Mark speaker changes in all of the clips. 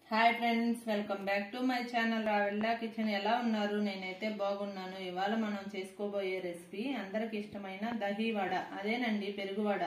Speaker 1: hi friends welcome back to my channel Ravella kitchen ఎలా ఉన్నారు నేనైతే బాగున్నాను ఇవాళ మనం చేసుకోబోయే రెసిపీ అందరికి ఇష్టమైన దహీ వడ అదేనండి పెరుగు వడ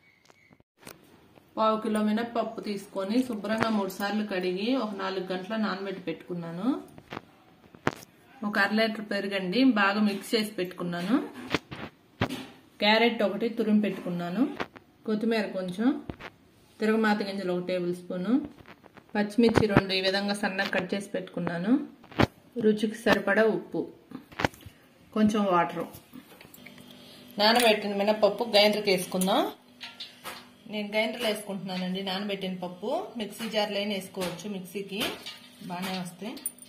Speaker 1: పావు కిలో మినప్పప్పు తీసుకొని శుభ్రంగా మూడు సార్లు కడిగి ఒక నాలుగు గంటల నానబెట్టి పెట్టుకున్నాను ఒక అర లీటర్ పెరుగండి బాగా మిక్స్ చేసి పెట్టుకున్నాను క్యారెట్ ఒకటి తురిమి పెట్టుకున్నాను కొత్తిమీర కొంచెం తిరగమాత గింజలు ఒక టేబుల్ స్పూను పచ్చిమిర్చి రెండు ఈ విధంగా సన్నగా కట్ చేసి పెట్టుకున్నాను రుచికి సరిపడా ఉప్పు కొంచెం వాటరు నానబెట్టిన మినపప్పు గ్రైండర్కి వేసుకుందాం నేను గ్రైండర్లో వేసుకుంటున్నానండి నానబెట్టిన పప్పు మిక్సీ జార్లో అయినా వేసుకోవచ్చు మిక్సీకి బాగానే వస్తాయి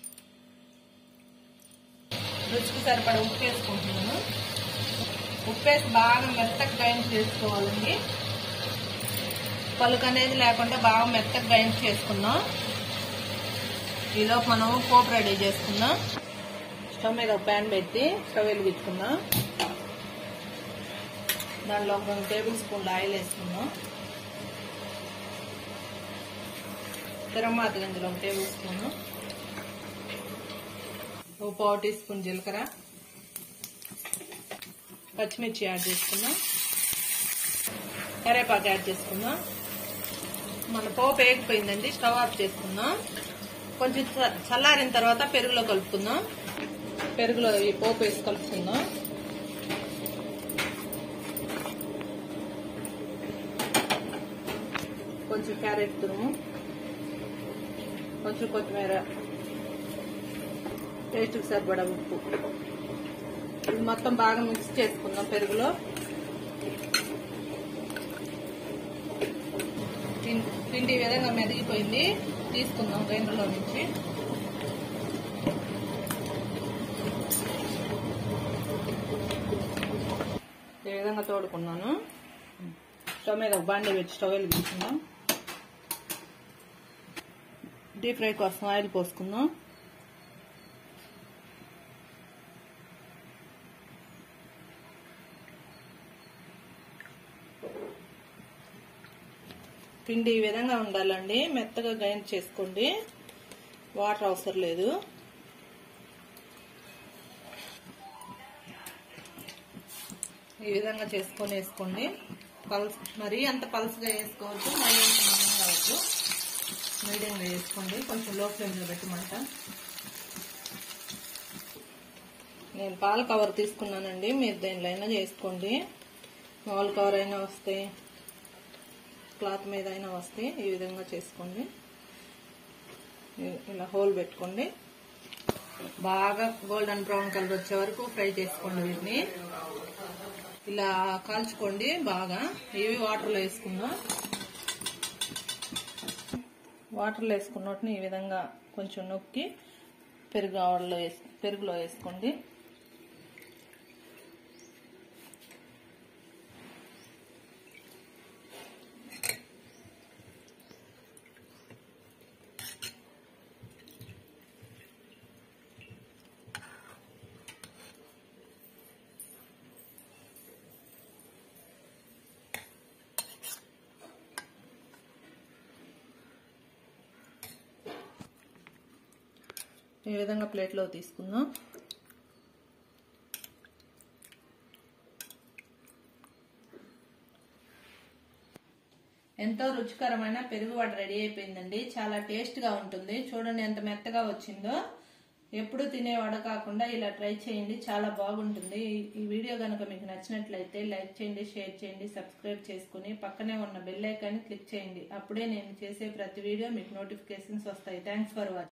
Speaker 1: రుచికి సరిపడా ఉప్పు వేసుకుంటున్నాను ఉప్పు వేసి బాగా మెత్తగా గ్రైండ్ చేసుకోవాలండి పలుకు అనేది లేకుండా బాగా మెత్తగా గ్రైండ్ చేసుకుందాం ఈలోపు మనం పోపు రెడీ చేసుకుందాం స్టవ్ మీద ఒక ప్యాన్ పెట్టి స్టవ్ వెలిగించుకుందాం దానిలో ఒక రెండు టేబుల్ స్పూన్లు ఆయిల్ వేసుకుందాం తిరమాత గింజలు ఒక టేబుల్ స్పూను ఒక పావు టీ స్పూన్ జీలకర్ర పచ్చిమిర్చి యాడ్ చేసుకుందాం కరేపాకు యాడ్ చేసుకుందాం మన పోపు వేగిపోయిందండి స్టవ్ ఆఫ్ చేసుకుందాం కొంచెం చల్లారిన తర్వాత పెరుగులో కలుపుకుందాం పెరుగులో ఈ పోపు వేసి కలుపుకుందాం కొంచెం క్యారెట్ తురుము కొంచెం కొత్తిమీర టేస్ట్కి సరిపడా ఉప్పు ఇది మొత్తం బాగా మిక్స్ చేసుకుందాం పెరుగులో పిండి ఈ విధంగా మెదిగిపోయింది తీసుకుందాం గ్రైండర్లో నుంచి ఈ విధంగా తోడుకున్నాను స్టవ్ మీద ఒక బాండి పెట్టి స్టవ్ వెలిగించుకుందాం డీప్ ఫ్రై కోసం ఆయిల్ పోసుకుందాం పిండి ఈ విధంగా ఉండాలండి మెత్తగా గ్రైండ్ చేసుకోండి వాటర్ అవసరం లేదు ఈ విధంగా చేసుకొని వేసుకోండి పల్స్ మరీ అంత పల్స్గా వేసుకోవచ్చు మరీ అంత మందం కావచ్చు మీడియంగా వేసుకోండి కొంచెం లో ఫ్లేమ్లో పెట్టమంట నేను పాల కవర్ తీసుకున్నానండి మీరు దేనిలో అయినా చేసుకోండి మామూలు కవర్ అయినా వస్తాయి క్లాత్ మీద అయినా వస్తాయి ఈ విధంగా చేసుకోండి ఇలా హోల్ పెట్టుకోండి బాగా గోల్డెన్ బ్రౌన్ కలర్ వచ్చే వరకు ఫ్రై చేసుకోండి వీటిని ఇలా కాల్చుకోండి బాగా ఇవి వాటర్లో వేసుకుందాం వాటర్లో వేసుకున్నట్టుని ఈ విధంగా కొంచెం నొక్కి పెరుగు ఆవడలో వేసి పెరుగులో వేసుకోండి ఈ విధంగా ప్లేట్లో తీసుకుందాం ఎంతో రుచికరమైన పెరుగు వడ రెడీ అయిపోయిందండి చాలా టేస్ట్ గా ఉంటుంది చూడండి ఎంత మెత్తగా వచ్చిందో ఎప్పుడు తినే వడ కాకుండా ఇలా ట్రై చేయండి చాలా బాగుంటుంది ఈ వీడియో కనుక మీకు నచ్చినట్లయితే లైక్ చేయండి షేర్ చేయండి సబ్స్క్రైబ్ చేసుకుని పక్కనే ఉన్న బెల్ ఐకాన్ని క్లిక్ చేయండి అప్పుడే నేను చేసే ప్రతి వీడియో మీకు నోటిఫికేషన్స్ వస్తాయి థ్యాంక్స్ ఫర్ వాచింగ్